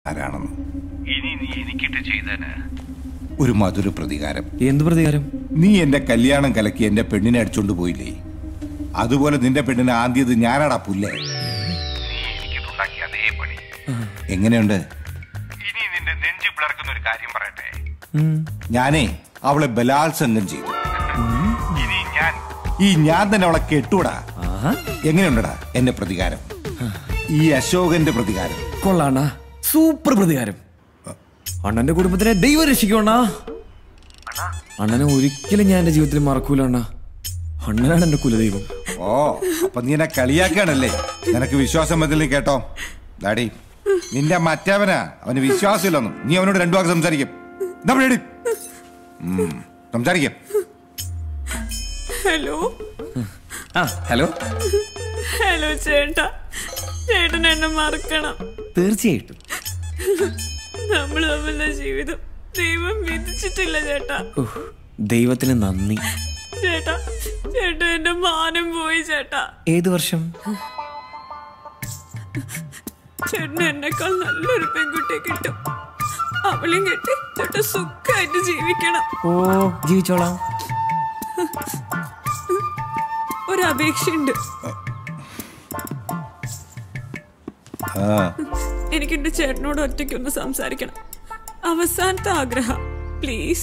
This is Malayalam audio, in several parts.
ആരാണെന്ന് ഇനി നീ എനിക്കിട്ട് ചെയ്തേന് ഒരു മധുര പ്രതികാരം എന്ത് പ്രതികാരം നീ എന്റെ കല്യാണം കലക്കി എന്റെ പെണ്ണിനെ അടിച്ചോണ്ട് പോയില്ലേ അതുപോലെ നിന്റെ പെണ്ണിനെ ആദ്യത് ഞാനാടാ പുല്ലേ നീ എനിക്കിട്ടുണ്ടാക്കിയ അതേ പണി എങ്ങനെയുണ്ട് ഇനി നിന്റെ നെഞ്ചു പിളർക്കുന്ന ഒരു കാര്യം പറയട്ടെ ഞാനേ അവളെ ബലാത്സംഗം ചെയ്തു ഇനി ഞാൻ ഈ ഞാൻ തന്നെ അവളെ കെട്ടൂടാ ആഹാ എങ്ങനെയുണ്ടടാ എന്റെ പ്രതികാരം ഈ അശോകന്റെ പ്രതികാരം കൊള്ളാണ്ണ സൂപ്പർ പ്രതികാരം അണ്ണന്റെ കുടുംബത്തിനെ ദൈവം രക്ഷിക്കണ അണ്ണനെ ഒരിക്കലും ഞാൻ എന്റെ ജീവിതത്തിൽ മറക്കൂല അണ്ണ അണ്ണനാണ് എന്റെ കുലദൈവം ഓ അപ്പൊ നീ എന്നെ കളിയാക്കാണല്ലേ നിനക്ക് വിശ്വാസം വന്നില്ലേ കേട്ടോ ഡാഡി നിന്റെ മറ്റവനാ അവന് വിശ്വാസമില്ലൊന്നും നീ അവനോട് രണ്ടു വാക്ക് സംസാരിക്കും എന്താ പരിപാടി? ഉം, സംസാരിക്കും ഹലോ ആ ഹലോ ഹലോ ചേട്ടാ ചേട്ടൻ എന്നെ മറക്കണം തീർച്ചയായിട്ടും നമ്മൾ തമ്മിലുള്ള ജീവിതം ദൈവം വിധിച്ചിട്ടില്ല ചേട്ടാ ഉഹ്, ദൈവത്തിന് നന്ദി ചേട്ടാ ചേട്ടാ എന്റെ മാനം പോയി ചേട്ടാ ഏത് വർഷം ചേട്ടന് എന്നെക്കാൾ നല്ലൊരു പെൺകുട്ടിയെ കിട്ടും അവളെയും കെട്ടി ചേട്ടൻ സുഖമായിട്ട് ജീവിക്കണം ഓ ജീവിച്ചോളാം ഒരു അപേക്ഷയുണ്ട് ആ എനിക്ക് എന്റെ ചേട്ടനോട് ഒറ്റയ്ക്കൊന്ന് സംസാരിക്കണം അവസാനത്തെ ആഗ്രഹം പ്ലീസ്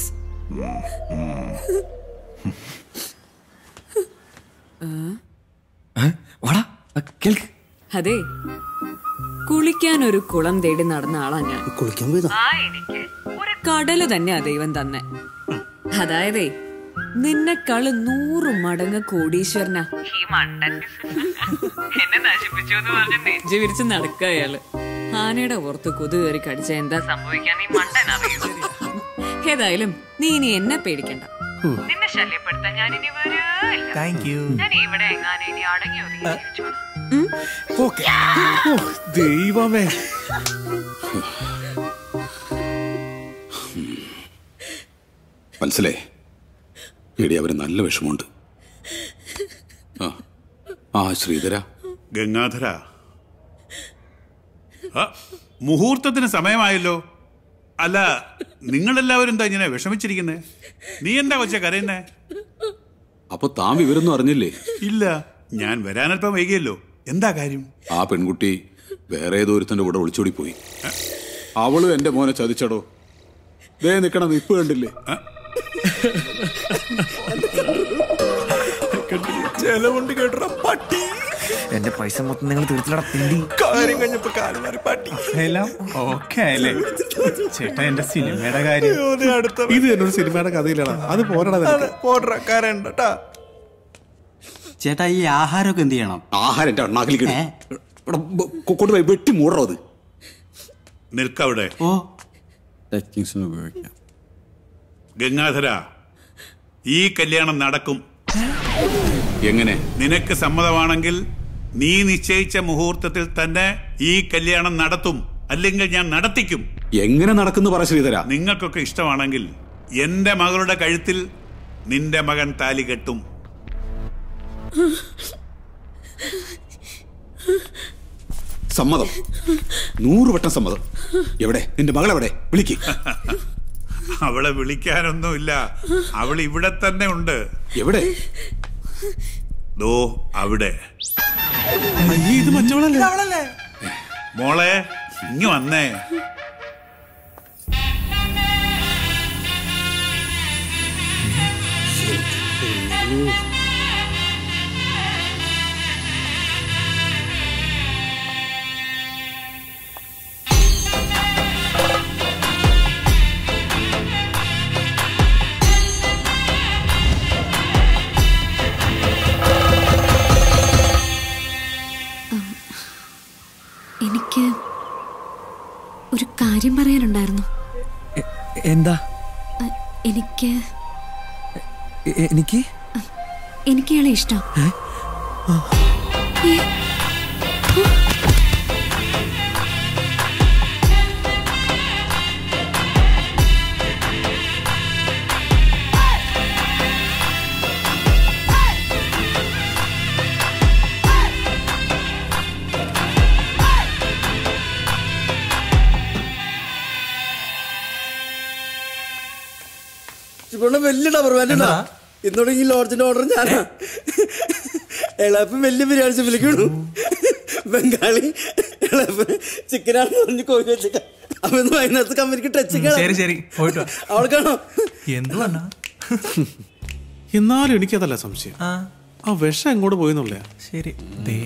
ഏ? വാടാ ആ, കേൾക്ക് അതെ കുളിക്കാൻ ഒരു കുളം തേടി നടന്ന ആളാ ഞാൻ കുളിക്കാൻ പോയതാ ആ എനിക്ക് ഒരു കടല് തന്നെയാ ദൈവം തന്നെ അതായതേ നിന്നെക്കാള് നൂറ് മടങ്ങ് കോടീശ്വരനാ ഈ മണ്ടൻ എന്നെ നശിപ്പിച്ചു എന്ന് പറഞ്ഞ് നെഞ്ചു വിരിച്ച് നടക്കുക അയാള് ആനയുടെ പുറത്ത് കൊതു കയറി കടിച്ച എന്താ സംഭവിക്കാൻ നീ മണ്ടൻ അറിയൂ ഏതായാലും നീ ഇനി എന്നെ പേടിക്കണ്ട നിന്നെ ശല്യപ്പെടുത്താൻ ഞാൻ ഇനി വരില്ല താങ്ക് യു ഞാൻ ഇവിടെ എങ്ങാനും ഇനി അടങ്ങി ഒതുങ്ങി ജീവിച്ചോളാം ദൈവമേ മനസ്സിലേ എടി അവര് നല്ല വിഷമമുണ്ട് ആ ആ ശ്രീധര ഗംഗാധര ആ, മുഹൂർത്തത്തിന് സമയമായല്ലോ അല്ല നിങ്ങളെല്ലാവരും എന്താ ഇങ്ങനെ വിഷമിച്ചിരിക്കുന്നേ നീ എന്താ കൊച്ചെ കരയുന്നേ അപ്പൊ താൻ വിവരൊന്നും അറിഞ്ഞില്ലേ ഇല്ല ഞാൻ വരാനല്പം വൈകിയല്ലോ എന്താ കാര്യം ആ പെൺകുട്ടി വേറെ ഏതോ ഒരുത്തന്റെ കൂടെ ഒളിച്ചോടി പോയി അവളും എന്റെ മോനെ ചതിച്ചടോ ദേ നിക്കണ നിപ്പ് കണ്ടില്ലേ ചെലവുണ്ട് കേട്ടോ പട്ടി എന്റെ പൈസ മൊത്തം നിങ്ങൾ തീർത്തിലട തിണ്ടി കാര്യം കഴിഞ്ഞപ്പോ കാലം മാറി പട്ടി എല്ലാം ഓക്കെ ആയല്ലേ ചേട്ടാ എന്റെ സിനിമയുടെ കാര്യം അടുത്ത ഇത് എന്നൊരു സിനിമയുടെ കഥയിലാണ് അത് പോരടാ നിനക്ക്. പോട്ടെ കരണ്ടട്ടാ ചേട്ടാ ഈ ആഹാരമൊക്കെ എന്ത് ചെയ്യണം ആഹാരം എന്റെ അണ്ണാക്കിൽ കൊണ്ടുപോയി വെട്ടി മൂടറോ അത് നിൽക്കവിടെ ഓ ടച്ചിങ്സിന് ഉപയോഗിക്കാം ഗംഗാധര ഈ കല്യാണം നടക്കും എങ്ങനെ നിനക്ക് സമ്മതമാണെങ്കിൽ നീ നിശ്ചയിച്ച മുഹൂർത്തത്തിൽ തന്നെ ഈ കല്യാണം നടത്തും അല്ലെങ്കിൽ ഞാൻ നടത്തിക്കും എങ്ങനെ നടക്കുന്നു പറ ശ്രീധര നിങ്ങൾക്കൊക്കെ ഇഷ്ടമാണെങ്കിൽ എന്റെ മകളുടെ കഴുത്തിൽ നിന്റെ മകൻ താലി കെട്ടും സമ്മതം നൂറ് വട്ടം സമ്മതം എവിടെ നിന്റെ മകൾ എവിടെ വിളിക്ക് അവളെ വിളിക്കാനൊന്നുമില്ല അവൾ ഇവിടെ തന്നെ ഉണ്ട് എവിടെ ദോ അവിടെ അയ്യേ, ഇത് മറ്റവളല്ലേ മോളെ ഇങ്ങ് വന്നേ എനിക്ക് ഒരു കാര്യം പറയാനുണ്ടായിരുന്നു എ- എന്താ അ, എനിക്ക് എ- എനിക്ക് എനിക്ക് ഇയാളെ ഇഷ്ടം ഏ? ഇവിടെ വലിയ ഡബർ വേണ്ട ഇന്നോട് ഈ ലോഡ്ജിന്റെ ഓർഡർ ഞാനാ എളാപ്പ് വലിയ ബിരിയാണി വിളിക്കണു ബംഗാളി എളാപ്പ് ചിക്കനാണെന്ന് പറഞ്ഞ് കോഴി വെച്ചേക്ക അപ്പൊ ഇന്ന് വൈകുന്നേരത്ത് കമ്പനിക്ക് ടച്ച് ശരി ശരി പോയിട്ട് വാ. അവൾക്കാണോ എന്തുവാ എന്നാലും എനിക്കതല്ല സംശയം ആ വിഷം എങ്ങോട്ട് പോയെന്നുള്ളയാ ശരി ദേ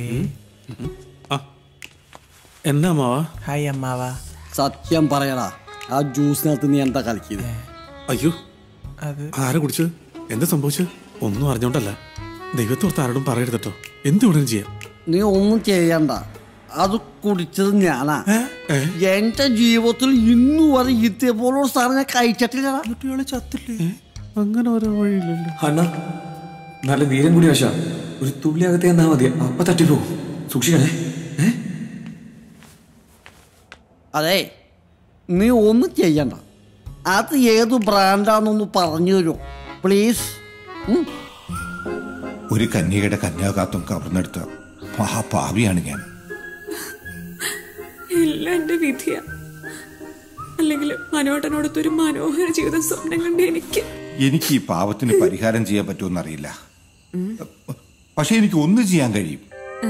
എന്നാ അമ്മാവാ ഹായ് അമ്മാവാ സത്യം പറയടാ ആ ജ്യൂസിനകത്ത് നീ എന്താ കലക്കിയത് അയ്യോ അത് ആരാ കുടിച്ചത് എന്താ സംഭവിച്ചത് ഒന്നും അറിഞ്ഞോണ്ടല്ല ദൈവത്തോർത്ത് ആരോടും പറയരുത് കേട്ടോ എന്ത് ഉടനെ ചെയ്യാം നീ ഒന്നും ചെയ്യണ്ട അത് കുടിച്ചത് ഞാനാ എന്റെ ജീവിതത്തിൽ ഇന്നു വരെ ഇതേപോലുള്ള സാധനം ഞാൻ കഴിച്ചിട്ടില്ല ചത്തില്ലേ അങ്ങനെ ഓരോ വഴിയില്ലല്ലോ അണ്ണ നല്ല വീരം കൂടി വശ ഒരു തുള്ളി അകത്തെ എന്നാ മതി അപ്പ തട്ടിപ്പോകും സൂക്ഷിക്കണേ അതെ നീ ഒന്നും ചെയ്യണ്ട അത് ഏത് ബ്രാൻഡാണെന്നൊന്ന് പറഞ്ഞു തരുമോ പ്ലീസ് ഒരു കന്യകയുടെ കന്യാകാത്വം കവർന്നെടുത്ത മഹാപാവിയാണ് ഞാൻ എല്ലാം എന്റെ വിധിയാ അല്ലെങ്കിൽ മനോട്ടനോടത്തൊരു മനോഹര ജീവിതം സ്വപ്നം കണ്ട് എനിക്ക് എനിക്ക് ഈ പാവത്തിന് പരിഹാരം ചെയ്യാൻ പറ്റുമെന്ന് അറിയില്ല പക്ഷെ എനിക്ക് ഒന്ന് ചെയ്യാൻ കഴിയും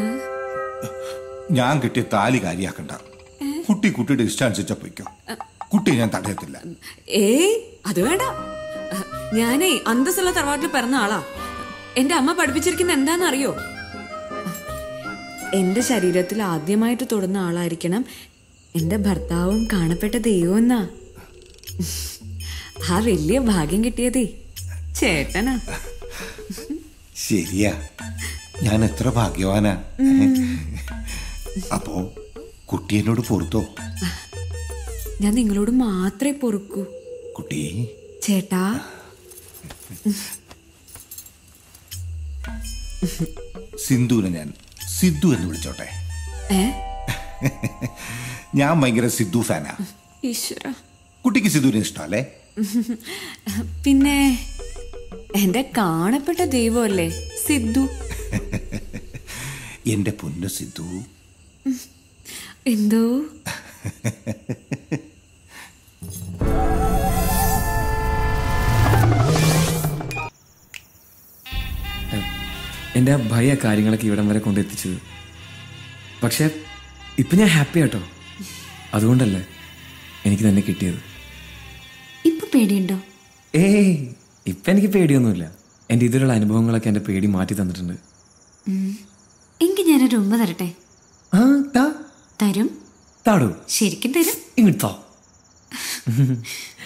ഞാൻ കിട്ടിയ താലി കാര്യാക്കണ്ട കുട്ടി കുട്ടിയുടെ ഇഷ്ടം അനുസരിച്ച പൊയ്ക്കോ കുട്ടിയെ ഞാൻ തടയത്തില്ല ഏയ് അത് വേണ്ട ഞാനേ അന്തസ്സുള്ള തറവാട്ടിൽ പിറന്ന ആളാ എന്റെ അമ്മ പഠിപ്പിച്ചിരിക്കുന്ന എന്താണെന്നറിയോ എന്റെ ശരീരത്തിൽ ആദ്യമായിട്ട് തൊടുന്ന ആളായിരിക്കണം എന്റെ ഭർത്താവും കാണപ്പെട്ട ദൈവം എന്നാ ആ വലിയ ഭാഗ്യം കിട്ടിയതേ ചേട്ടനാ ശരിയാ ഞാൻ എത്ര ഭാഗ്യവാനാ അപ്പോ കുട്ടി എന്നോട് പൊറുത്തോ ഞാൻ നിങ്ങളോട് മാത്രമേ പൊറുക്കൂ കുട്ടി ചേട്ടാ സിന്ധുവിനെ ഞാൻ സിദ്ധു എന്ന് വിളിച്ചോട്ടെ ഏ ഞാൻ ഭയങ്കര സിദ്ധു ഫാനാ ഈശ്വര കുട്ടിക്ക് സിദ്ധുവിനെ ഇഷ്ടമല്ലേ പിന്നെ എന്റെ കാണപ്പെട്ട ദൈവമല്ലേ സിദ്ധു എന്റെ പൊന്നു സിദ്ധു എന്തോ എൻ്റെ ആ ഭയ കാര്യങ്ങളൊക്കെ ഇവിടം വരെ കൊണ്ടെത്തിച്ചത് പക്ഷെ ഇപ്പം ഞാൻ ഹാപ്പി ആട്ടോ അതുകൊണ്ടല്ലേ എനിക്ക് തന്നെ കിട്ടിയത് ഇപ്പൊ പേടിയുണ്ടോ ഏയ് ഇപ്പം എനിക്ക് പേടിയൊന്നുമില്ല എൻ്റെ ഇതിലുള്ള അനുഭവങ്ങളൊക്കെ എൻ്റെ പേടി മാറ്റി തന്നിട്ടുണ്ട് ഉം. എങ്കിൽ ഞാനൊരു ഉമ്മ തരട്ടെ ആ താ തരും താടോ ശരിക്കും തരും ഇങ്ങോട്ടോ